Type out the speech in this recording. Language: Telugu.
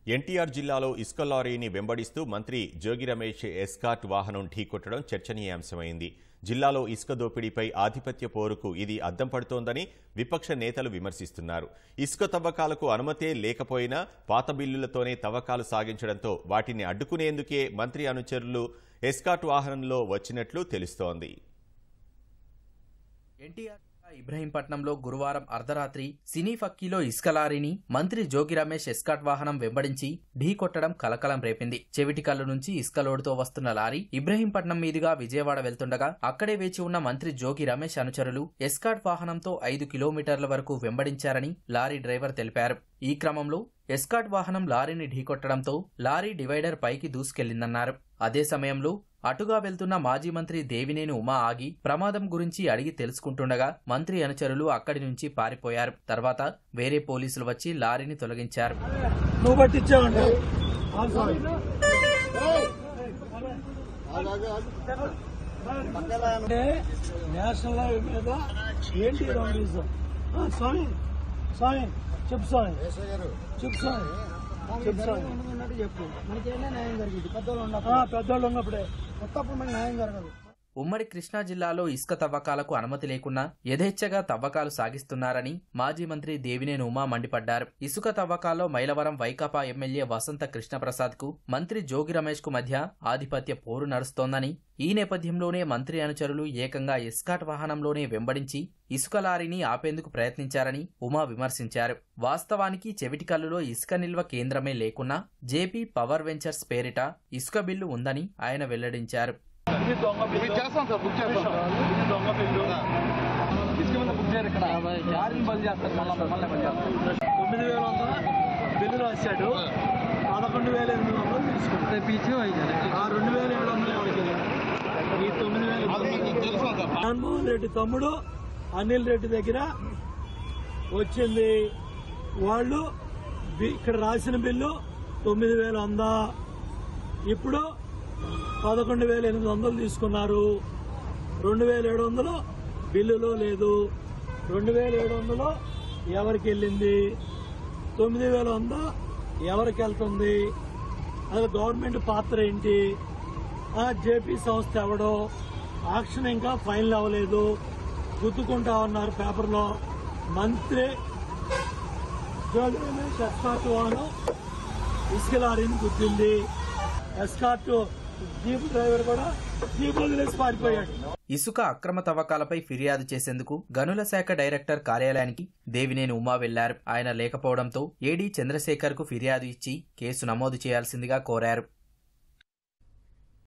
ఎన్టీఆర్ జిల్లాలో ఇసుక లారీని వెంబడిస్తూ మంత్రి జోగి రమేష్ ఎస్కాట్ వాహనం ఢీకొట్టడం చర్చనీయాంశమైంది జిల్లాలో ఇసుక దోపిడీపై ఆధిపత్య పోరుకు ఇది అద్దం పడుతోందని విపక్ష నేతలు విమర్శిస్తున్నారు ఇసుక తవ్వకాలకు అనుమతే లేకపోయినా పాత బిల్లులతోనే తవ్వకాలు సాగించడంతో వాటిని అడ్డుకునేందుకే మంత్రి అనుచరులు ఎస్కాట్ వాహనంలో వచ్చినట్లు తెలుస్తోంది ఎన్టీఆర్ ఇబ్రహీంపట్నంలో గురువారం అర్ధరాత్రి సినీ ఫక్కీలో ఇసుక లారీని మంత్రి జోగి రమేష్ ఎస్కాట్ వాహనం వెంబడించి ఢీ కొట్టడం కలకలం రేపింది చెవిటికల్లు నుంచి ఇసుక లోడుతో వస్తున్న లారీ ఇబ్రహీంపట్నం మీదుగా విజయవాడ వెళ్తుండగా అక్కడే వేచి ఉన్న మంత్రి జోగి రమేష్ అనుచరులు ఎస్కాట్ వాహనంతో ఐదు కిలోమీటర్ల వరకు వెంబడించారని లారీ డ్రైవర్ తెలిపారు ఈ క్రమంలో ఎస్కాట్ వాహనం లారీని ఢీకొట్టడంతో లారీ డివైడర్ పైకి దూసుకెళ్లిందన్నారు అదే సమయంలో అటుగా వెళ్తున్న మాజీ మంత్రి దేవినేని ఉమా ఆగి ప్రమాదం గురించి అడిగి తెలుసుకుంటుండగా మంత్రి అనుచరులు అక్కడి నుంచి పారిపోయారు తర్వాత వేరే పోలీసులు వచ్చి లారీని తొలగించారు నువ్వు పట్టించావండి అంటే నేషనల్ హైవే మీద ఏంటి రౌడీజం ఆ, స్వామి స్వామి చెప్పు స్వామి చెప్పు స్వామి చెప్పు స్వామి చెప్పు మనకేమైనా న్యాయం జరిగింది పెద్దోళ్ళు ఆ, ఉన్నప్పుడు పెద్దోళ్ళు ఉన్నప్పుడే కొత్తప్పుడు మనకి న్యాయం జరగదు ఉమ్మడి కృష్ణా జిల్లాలో ఇసుక తవ్వకాలకు అనుమతి లేకున్నా యథేచ్ఛగా తవ్వకాలు సాగిస్తున్నారని మాజీ మంత్రి దేవినేని ఉమా మండిపడ్డారు ఇసుక తవ్వకాల్లో మైలవరం వైకాపా ఎమ్మెల్యే వసంత కృష్ణప్రసాద్ కు మంత్రి జోగి రమేష్ కు మధ్య ఆధిపత్య పోరు నడుస్తోందని ఈ నేపథ్యంలోనే మంత్రి అనుచరులు ఏకంగా ఎస్కాట్ వాహనంలోనే వెంబడించి ఇసుక లారీని ఆపేందుకు ప్రయత్నించారని ఉమా విమర్శించారు వాస్తవానికి చెవిటికల్లులో ఇసుక నిల్వ కేంద్రమే లేకున్నా జేపీ పవర్ వెంచర్స్ పేరిట ఇసుక బిల్లు ఉందని ఆయన వెల్లడించారు ఇది దొంగ బిల్లు చేస్తాం సార్ బుక్ చేస్తాం ఇది దొంగ బిల్లు ఇసుక మీద బుక్ చేయరు ఇక్కడ లారీని బంద్ చేస్తారు మళ్ళీ మళ్ళీ బంద్ చేస్తారు తొమ్మిది వేల వందల బిల్లు రాశాడు పదకొండు వేల ఎనిమిది వందలు తీసుకున్నాడు పీచే ఆ రెండు వేల ఏడు వందలు ఎవరికి ఈ తొమ్మిది వేల తెలుసు సార్ జగన్మోహన్ రెడ్డి తమ్ముడు అనిల్ రెడ్డి దగ్గర వచ్చింది వాళ్ళు బి- ఇక్కడ రాసిన బిల్లు తొమ్మిది వేలు వందా ఇప్పుడు పదకొండు వేల ఎనిమిది వందలు తీసుకున్నారు రెండు వేల ఏడు వందలు బిల్లులో లేదు రెండు వేల ఏడు వందలు ఎవరికి వెళ్ళింది తొమ్మిది వేల వంద ఎవరికి వెళ్తుంది అసలు గవర్నమెంట్ పాత్ర ఏంటి ఆ జేపీ సంస్థ ఎవడో ఆక్షన్ ఇంకా ఫైనల్ అవ్వలేదు గుద్దుకుంటా ఉన్నారు పేపర్లో మంత్రి జోగి రమేష్ ఎస్కాట్ వాహనం ఇసుక లారీని గుద్దింది ఎస్కాట్ జీప్ డ్రైవర్ కూడా జీప్ వదిలేసి పారిపోయాడు ఇసుక అక్రమ తవ్వకాలపై ఫిర్యాదు చేసేందుకు గనుల శాఖ డైరెక్టర్ కార్యాలయానికి దేవినేని ఉమా వెళ్లారు ఆయన లేకపోవడంతో ఏడీ చంద్రశేఖర్ కు ఫిర్యాదు ఇచ్చి కేసు నమోదు చేయాల్సిందిగా కోరారు